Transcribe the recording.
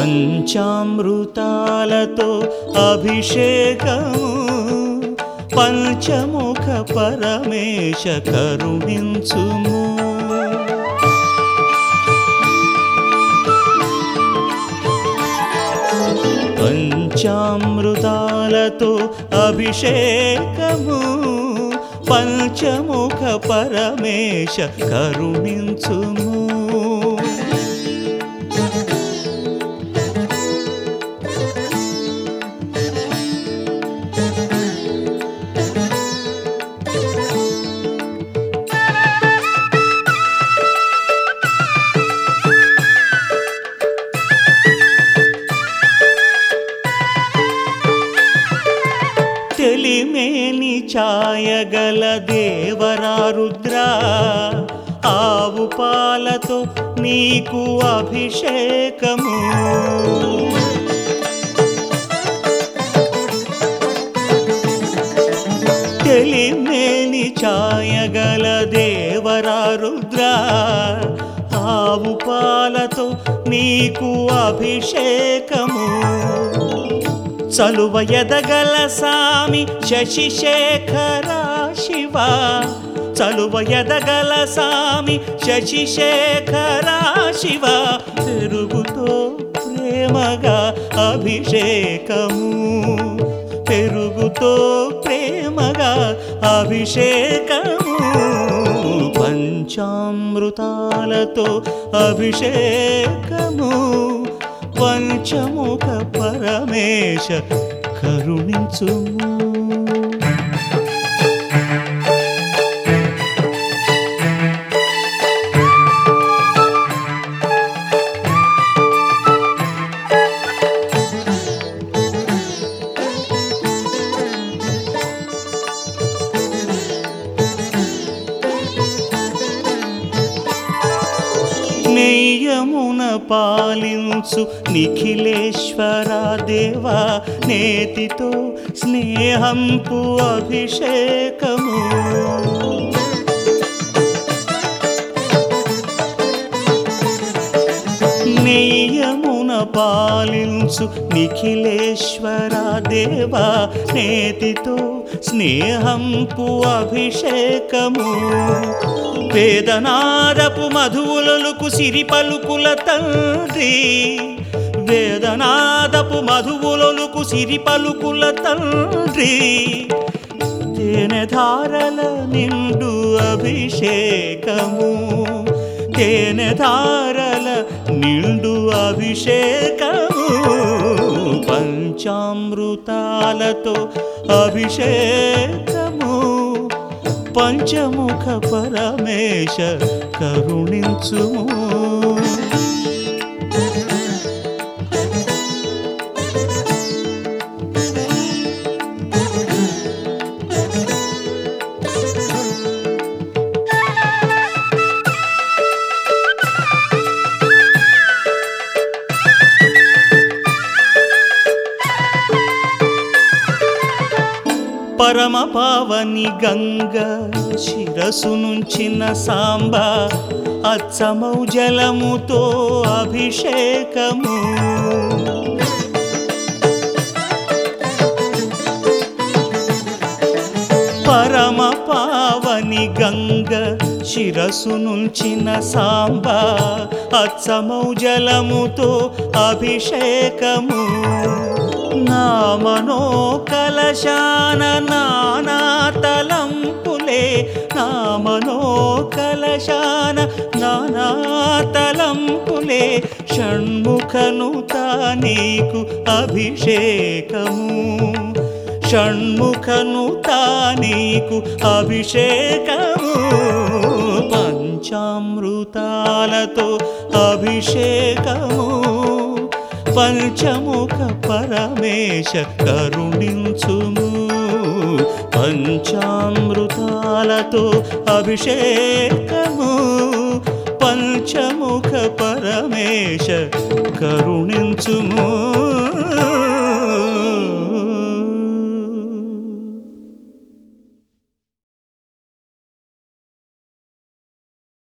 పంచామృతాలతో అభిషేకము పంచముఖ పరమేశ కరుణించుము పంచామృతాలతో అభిషేకము పంచముఖ పరమేశ కరుణించుము తెలిమేని ఛాయగల దేవరా రుద్ర ఆవు పాలతో నీకు అభిషేకము తెలిమేని ఛాయగల దేవరా రుద్ర ఆవు పాలతో నీకు అభిషేకము చలువ ఎదగల సామి శశిశేఖర శివ చలువ ఎదగల సామి శశిశేఖర శివ పెరుగుతో ప్రేమగా అభిషేకము పెరుగుతో ప్రేమగా అభిషేకము పంచామృతాలతో అభిషేకము పంచముఖ పరమేశ కరుణించుము నెయ్యమున పాలించు నిఖిలేశ్వర దేవా నేతితో స్నేహంపు అభిషేకము నెయ్యమున పాలించు నిఖిలేశ్వర దేవా నేతితో స్నేహంపు అభిషేకము వేదనాదపు మధువులకు సిరి పలుకుల తండ్రి వేదనాదపు మధువులకు సిరి పలుకుల తండ్రి తేనె ధారల నిండు అభిషేకము తేనె ధారల నిండు అభిషేకము పంచామృతాలతో అభిషేకము పంచముఖ పరమేశ కరుణించుము పరమ పావని గంగ శిరసు నుంచిన సాంబ అచ్చమౌ జలముతో అభిషేకము పరమ పావని గంగ శిరసు నుంచిన సాంబ అచ్చమౌ జలముతో అభిషేకము నా మనో కలశాన నానా తలంపులే నా మనో కలశాన నానా తలంపులే షణ్ముఖనుత నీకు అభిషేకము షణ్ముఖనుత నీకు అభిషేకము పంచామృతాలతో అభిషేకము పంచముఖ పరమేశ కరుణించుము పంచామృతాలతో అభిషేకము పంచముఖ పరమేశ కరుణించుము